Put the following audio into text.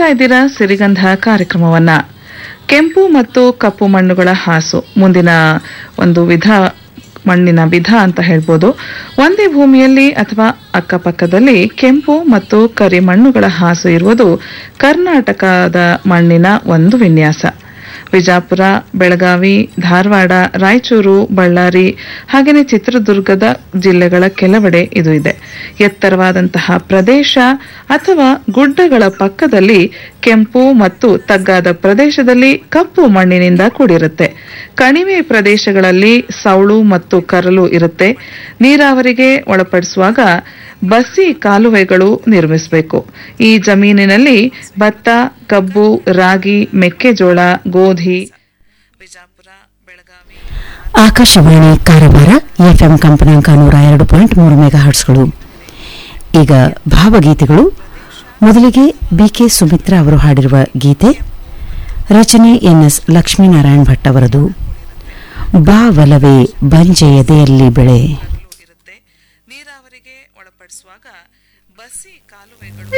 ಇದ್ದೀರಾ ಸಿರಿಗಂಧ ಕಾರ್ಯಕ್ರಮವನ್ನ ಕೆಂಪು ಮತ್ತು ಕಪ್ಪು ಮಣ್ಣುಗಳ ಹಾಸು ಮುಂದಿನ ಒಂದು ವಿಧ ಮಣ್ಣಿನ ವಿಧ ಅಂತ ಹೇಳ್ಬೋದು ಒಂದೇ ಭೂಮಿಯಲ್ಲಿ ಅಥವಾ ಅಕ್ಕಪಕ್ಕದಲ್ಲಿ ಕೆಂಪು ಮತ್ತು ಕರಿ ಮಣ್ಣುಗಳ ಹಾಸು ಇರುವುದು ಕರ್ನಾಟಕದ ಮಣ್ಣಿನ ಒಂದು ವಿನ್ಯಾಸ ವಿಜಾಪುರ ಬೆಳಗಾವಿ ಧಾರವಾಡ ರಾಯಚೂರು ಬಳ್ಳಾರಿ ಹಾಗೆಯೇ ಚಿತ್ರದುರ್ಗದ ಜಿಲ್ಲೆಗಳ ಕೆಲವೆಡೆ ಇದು ಇದೆ ಎತ್ತರವಾದಂತಹ ಪ್ರದೇಶ ಅಥವಾ ಗುಡ್ಡಗಳ ಪಕ್ಕದಲ್ಲಿ ಕೆಂಪು ಮತ್ತು ತಗ್ಗಾದ ಪ್ರದೇಶದಲ್ಲಿ ಕಪ್ಪು ಮಣ್ಣಿನಿಂದ ಕೂಡಿರುತ್ತೆ ಕಣಿವೆ ಪ್ರದೇಶಗಳಲ್ಲಿ ಸೌಳು ಮತ್ತು ಕರಲು ಇರುತ್ತೆ ನೀರಾವರಿಗೆ ಒಳಪಡಿಸುವಾಗ ಬಸಿ ಕಾಲುವೆಗಳು ನಿರ್ಮಿಸಬೇಕು ಈ ಜಮೀನಿನಲ್ಲಿ ಭತ್ತ ಕಬ್ಬು ರಾಗಿ ಮೆಕ್ಕೆಜೋಳ ಗೋಧಿ ಬಿಜಾಪುರ ಬೆಳಗಾವಿ ಆಕಾಶವಾಣಿ ಕಾರವಾರ ಎಫ್ಎಂ ಕಂಪನಾಂಕ ನೂರ ಎರಡು ಪಾಯಿಂಟ್ ಮೂರು ಮೆಗಾ ಹರ್ಟ್ಸ್ಗಳು ಈಗ ಭಾವಗೀತೆಗಳು ಮೊದಲಿಗೆ ಬಿಕೆ ಸುಮಿತ್ರಾ ಅವರು ಹಾಡಿರುವ ಗೀತೆ ರಚನೆ ಎನ್ಎಸ್ ಲಕ್ಷ್ಮೀನಾರಾಯಣ್ ಭಟ್ ಅವರದು ಬಾ ಒಲವೇ ಬಂಜೆ ಎದೆಯಲ್ಲಿ ಬೆಳೆ ಇರುತ್ತೆ ನೀರಾವರಿಗೆ ಒಳಪಡಿಸುವಾಗ ಬಸಿ ಕಾಲುವೆಗಳು